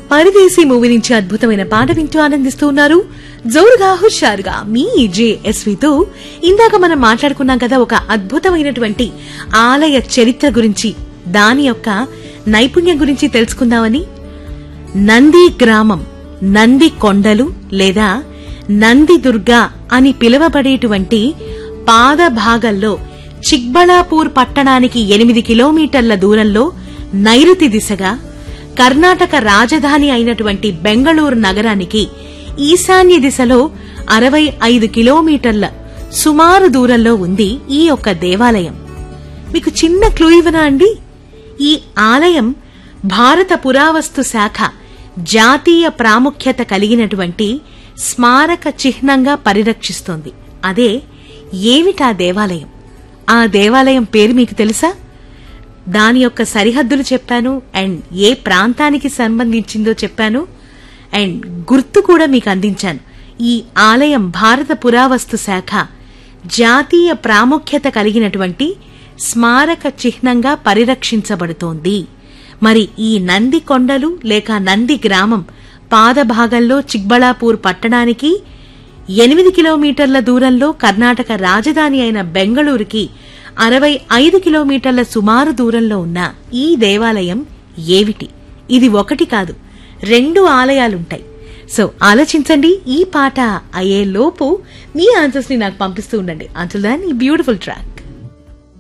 పరదేశీ మూవీ నుంచి అద్భుతమైన పాట వింటూ ఆనందిస్తూ ఉన్నారు జోరుగా హుషారుగా మీ జేఎస్వితో ఇందాక మనం మాట్లాడుకున్నాం కదా ఒక అద్భుతమైనటువంటి ఆలయ చరిత్ర గురించి దాని యొక్క నైపుణ్యం గురించి తెలుసుకుందామని నంది గ్రామం నంది కొండలు లేదా నంది దుర్గా అని పిలువబడేటువంటి పాద భాగంలో చిక్బళాపూర్ పట్టణానికి ఎనిమిది కిలోమీటర్ల దూరంలో నైరుతి దిశగా కర్ణాటక రాజధాని అయినటువంటి బెంగళూరు నగరానికి ఈశాన్య దిశలో అరవై ఐదు కిలోమీటర్ల సుమారు దూరంలో ఉంది ఈ యొక్క దేవాలయం మీకు చిన్న క్లూ ఇవ్వనా అండి ఈ ఆలయం భారత పురావస్తు శాఖ జాతీయ ప్రాముఖ్యత కలిగినటువంటి స్మారక చిహ్నంగా పరిరక్షిస్తోంది అదే ఏమిటా దేవాలయం ఆ దేవాలయం పేరు మీకు తెలుసా దాని యొక్క సరిహద్దులు చెప్పాను అండ్ ఏ ప్రాంతానికి సంబంధించిందో చెప్పాను అండ్ గుర్తు కూడా మీకు అందించాను ఈ ఆలయం భారత పురావస్తు శాఖ జాతీయ ప్రాముఖ్యత కలిగినటువంటి స్మారక చిహ్నంగా పరిరక్షించబడుతోంది మరి ఈ నంది కొండలు లేక నంది గ్రామం పాదభాగంలో చిక్బళాపూర్ పట్టణానికి ఎనిమిది కిలోమీటర్ల దూరంలో కర్ణాటక రాజధాని అయిన బెంగళూరుకి అరవై ఐదు కిలోమీటర్ల సుమారు దూరంలో ఉన్న ఈ దేవాలయం ఏమిటి ఇది ఒకటి కాదు రెండు ఆలయాలుంటాయి సో ఆలోచించండి ఈ పాట అయ్యే లోపు మీ ఆన్సర్స్ ని నాకు పంపిస్తూ ఉండండి అంటుల్ దాన్ ఈ బ్యూటిఫుల్ ట్రాక్